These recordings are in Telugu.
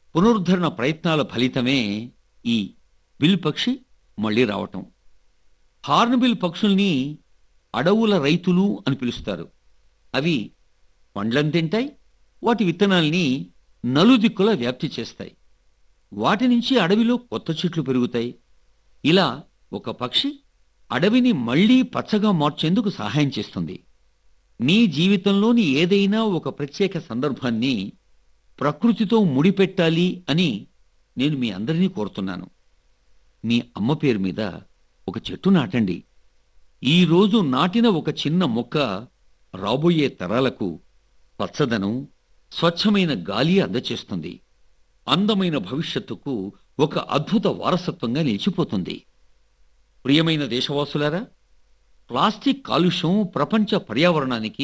పునరుద్ధరణ ప్రయత్నాల ఫలితమే ఈ బిల్ పక్షి మళ్ళీ రావటం హార్న్బిల్ పక్షుల్ని అడవుల రైతులు అని పిలుస్తారు అవి పండ్లను తింటాయి వాటి విత్తనాల్ని నలుదిక్కులా వ్యాప్తి చేస్తాయి వాటి నుంచి అడవిలో కొత్త చెట్లు పెరుగుతాయి ఇలా ఒక పక్షి అడవిని మళ్లీ పచ్చగా మార్చేందుకు సహాయం చేస్తుంది నీ జీవితంలోని ఏదైనా ఒక ప్రత్యేక సందర్భాన్ని ప్రకృతితో ముడిపెట్టాలి అని నేను మీ అందరినీ కోరుతున్నాను మీ అమ్మ పేరు మీద ఒక చెట్టు నాటండి ఈ రోజు నాటిన ఒక చిన్న మొక్క రాబోయే తరాలకు పచ్చదనం స్వచ్ఛమైన గాలి అందచేస్తుంది అందమైన భవిష్యత్తుకు ఒక అద్భుత వారసత్వంగా నిలిచిపోతుంది ప్రియమైన దేశవాసులారా ప్లాస్టిక్ కాలుష్యం ప్రపంచ పర్యావరణానికి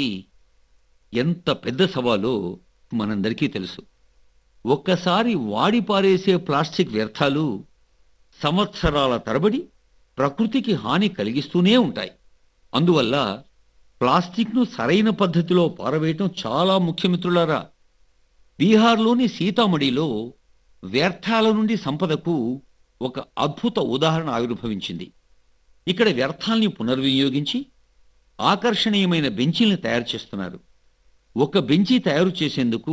ఎంత పెద్ద సవాలో మనందరికీ తెలుసు ఒక్కసారి వాడి పారేసే ప్లాస్టిక్ వ్యర్థాలు సంవత్సరాల తరబడి ప్రకృతికి హాని కలిగిస్తూనే ఉంటాయి అందువల్ల ప్లాస్టిక్ను సరైన పద్ధతిలో పారవేయటం చాలా ముఖ్యమిత్రులారా బీహార్లోని సీతామఢిలో వ్యర్థాల నుండి సంపదకు ఒక అద్భుత ఉదాహరణ ఆవిర్భవించింది ఇక్కడ వ్యర్థాల్ని పునర్వినియోగించి ఆకర్షణీయమైన బెంచీల్ని తయారు చేస్తున్నారు ఒక బెంచీ తయారు చేసేందుకు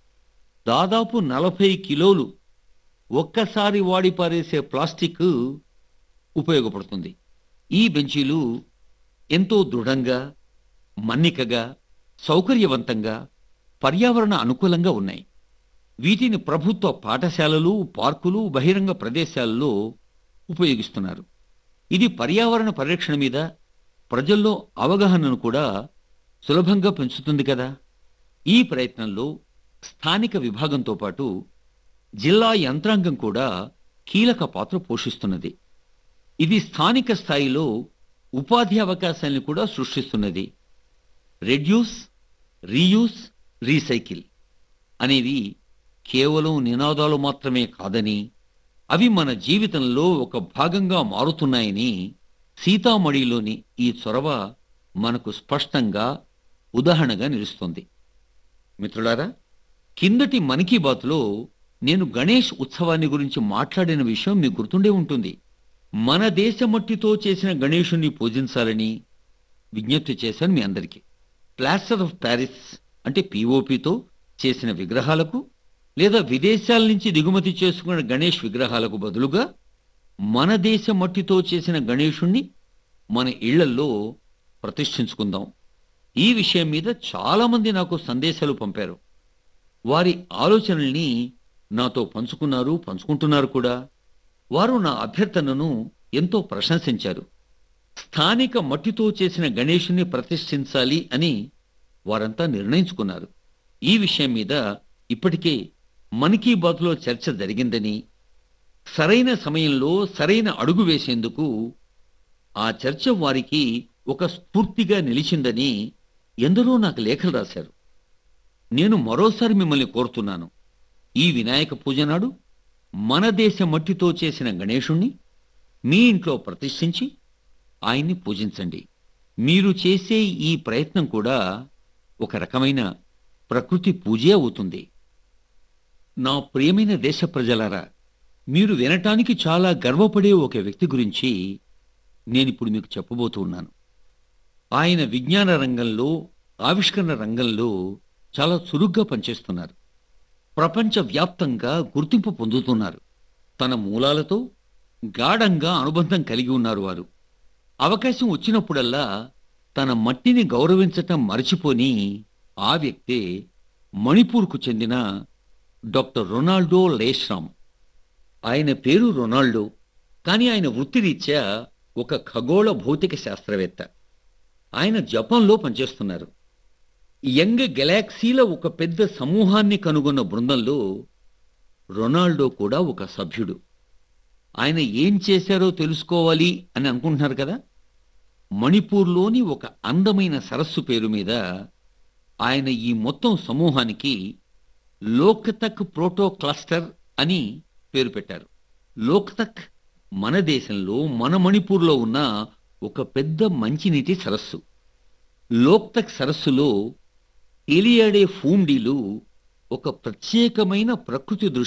దాదాపు నలభై కిలోలు ఒక్కసారి వాడి పారేసే ప్లాస్టిక్ ఉపయోగపడుతుంది ఈ బెంచీలు ఎంతో దృఢంగా మన్నికగా సౌకర్యవంతంగా పర్యావరణ అనుకూలంగా ఉన్నాయి వీటిని ప్రభుత్వ పాఠశాలలు పార్కులు బహిరంగ ప్రదేశాల్లో ఉపయోగిస్తున్నారు ఇది పర్యావరణ పరిరక్షణ మీద ప్రజల్లో అవగాహనను కూడా సులభంగా పెంచుతుంది కదా ఈ ప్రయత్నంలో స్థానిక విభాగంతో పాటు జిల్లా యంత్రాంగం కూడా కీలక పాత్ర పోషిస్తున్నది ఇది స్థానిక స్థాయిలో ఉపాధి అవకాశాలను కూడా సృష్టిస్తున్నది రెడ్యూస్ రీయూస్ రీసైకిల్ అనేవి కేవలం నినాదాలు మాత్రమే కాదని అవి మన జీవితంలో ఒక భాగంగా మారుతున్నాయని సీతామఢిలోని ఈ చొరవ మనకు స్పష్టంగా ఉదాహరణగా నిలుస్తుంది మిత్రులారా కిందటి మన్ కీ బాత్లో నేను గణేష్ ఉత్సవాన్ని గురించి మాట్లాడిన విషయం మీకు గుర్తుండే ఉంటుంది మన దేశ మట్టితో చేసిన గణేషుని పూజించాలని విజ్ఞప్తి చేశాను మీ అందరికీ ప్లాస్టర్ ఆఫ్ ప్యారిస్ అంటే పిఓపితో చేసిన విగ్రహాలకు లేదా విదేశాల నుంచి దిగుమతి చేసుకున్న గణేష్ విగ్రహాలకు బదులుగా మన దేశ మట్టితో చేసిన గణేషుణ్ణి మన ఇళ్లల్లో ప్రతిష్ఠించుకుందాం ఈ విషయం మీద చాలామంది నాకు సందేశాలు పంపారు వారి ఆలోచనల్ని నాతో పంచుకున్నారు పంచుకుంటున్నారు కూడా వారు నా అభ్యర్థనను ఎంతో ప్రశంసించారు స్థానిక మట్టితో చేసిన గణేషుని ప్రతిష్ఠించాలి అని వారంతా నిర్ణయించుకున్నారు ఈ విషయం మీద ఇప్పటికే మన్ కీ బాత్లో చర్చ జరిగిందని సరైన సమయంలో సరైన అడుగు వేసేందుకు ఆ చర్చ వారికి ఒక స్ఫూర్తిగా నిలిచిందని ఎందరో నాకు లేఖలు రాశారు నేను మరోసారి మిమ్మల్ని కోరుతున్నాను ఈ వినాయక పూజ నాడు మన దేశ మట్టితో చేసిన గణేశుణ్ణి మీ ఇంట్లో ప్రతిష్ఠించి ఆయన్ని పూజించండి మీరు చేసే ఈ ప్రయత్నం కూడా ఒక రకమైన ప్రకృతి పూజే అవుతుంది నా ప్రియమైన దేశ ప్రజలారా మీరు వినటానికి చాలా గర్వపడే ఒక వ్యక్తి గురించి నేనిప్పుడు మీకు చెప్పబోతూ ఉన్నాను ఆయన విజ్ఞాన రంగంలో ఆవిష్కరణ రంగంలో చాలా చురుగ్గా పనిచేస్తున్నారు ప్రపంచవ్యాప్తంగా గుర్తింపు పొందుతున్నారు తన మూలాలతో గాఢంగా అనుబంధం కలిగి ఉన్నారు వారు అవకాశం వచ్చినప్పుడల్లా తన మట్టిని గౌరవించటం మరచిపోని ఆ వ్యక్తే మణిపూర్కు చెందిన డాక్టర్ రొనాల్డో లేశ్రామ్ ఆయన పేరు రొనాల్డో కానీ ఆయన వృత్తిరీత్యా ఒక ఖగోళ భౌతిక శాస్త్రవేత్త ఆయన జపాన్లో పనిచేస్తున్నారు యంగ్ గెలాక్సీల ఒక పెద్ద సమూహాన్ని కనుగొన్న బృందంలో రొనాల్డో కూడా ఒక సభ్యుడు ఆయన ఏం చేశారో తెలుసుకోవాలి అని అనుకుంటున్నారు కదా మణిపూర్లోని ఒక అందమైన సరస్సు పేరు మీద ఆయన ఈ మొత్తం సమూహానికి లోక్తక్ ప్రోటో క్లస్టర్ అని పేరు పెట్టారు లోక్తక్ మన దేశంలో మన మణిపూర్లో ఉన్న ఒక పెద్ద మంచినీటి సరస్సు లోక్తక్ సరస్సులో ఎలియాడే ఫూండీలు ఒక ప్రత్యేకమైన ప్రకృతి దృశ్యం